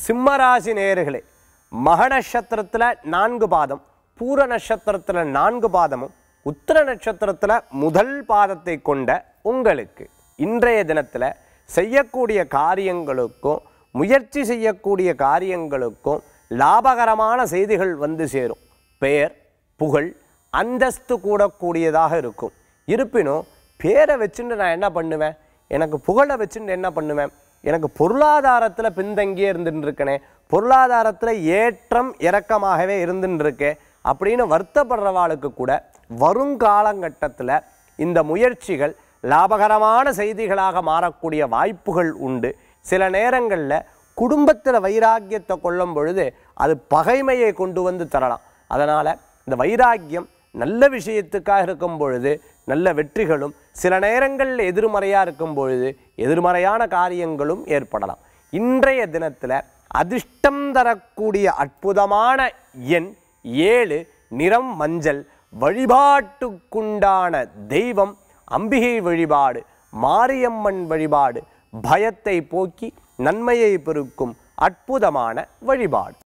சிம்மராசி நேயர்களே மக நட்சத்திரத்தில் நான்கு பாதம் பூர நட்சத்திரத்தில் நான்கு பாதமும் உத்திர நட்சத்திரத்தில் முதல் பாதத்தை கொண்ட உங்களுக்கு இன்றைய தினத்தில் செய்யக்கூடிய காரியங்களுக்கும் முயற்சி செய்யக்கூடிய காரியங்களுக்கும் லாபகரமான செய்திகள் வந்து சேரும் பெயர் புகழ் அந்தஸ்து கூடக்கூடியதாக இருக்கும் இருப்பினும் பேரை வச்சுட்டு நான் என்ன பண்ணுவேன் எனக்கு புகழை வச்சுட்டு என்ன பண்ணுவேன் எனக்கு பொருளாதாரத்தில் பின்தங்கியே இருந்துட்டு இருக்கனே பொருளாதாரத்தில் ஏற்றம் இறக்கமாகவே இருந்துட்டு இருக்கேன் அப்படின்னு வருத்தப்படுறவாளுக்கு கூட வருங்காலங்கட்டத்தில் இந்த முயற்சிகள் லாபகரமான செய்திகளாக மாறக்கூடிய வாய்ப்புகள் உண்டு சில நேரங்களில் குடும்பத்தில் வைராக்கியத்தை கொள்ளும் பொழுது அது பகைமையை கொண்டு வந்து தரலாம் அதனால் இந்த வைராக்கியம் நல்ல விஷயத்துக்காக இருக்கும் பொழுது நல்ல வெற்றிகளும் சில நேரங்களில் எதிர்மறையாக இருக்கும் பொழுது எதிர்மறையான காரியங்களும் ஏற்படலாம் இன்றைய தினத்தில் அதிர்ஷ்டம் தரக்கூடிய அற்புதமான எண் ஏழு நிறம் மஞ்சள் வழிபாட்டுக்குண்டான தெய்வம் அம்பிகை வழிபாடு மாரியம்மன் வழிபாடு பயத்தை போக்கி நன்மையை பெருக்கும் அற்புதமான வழிபாடு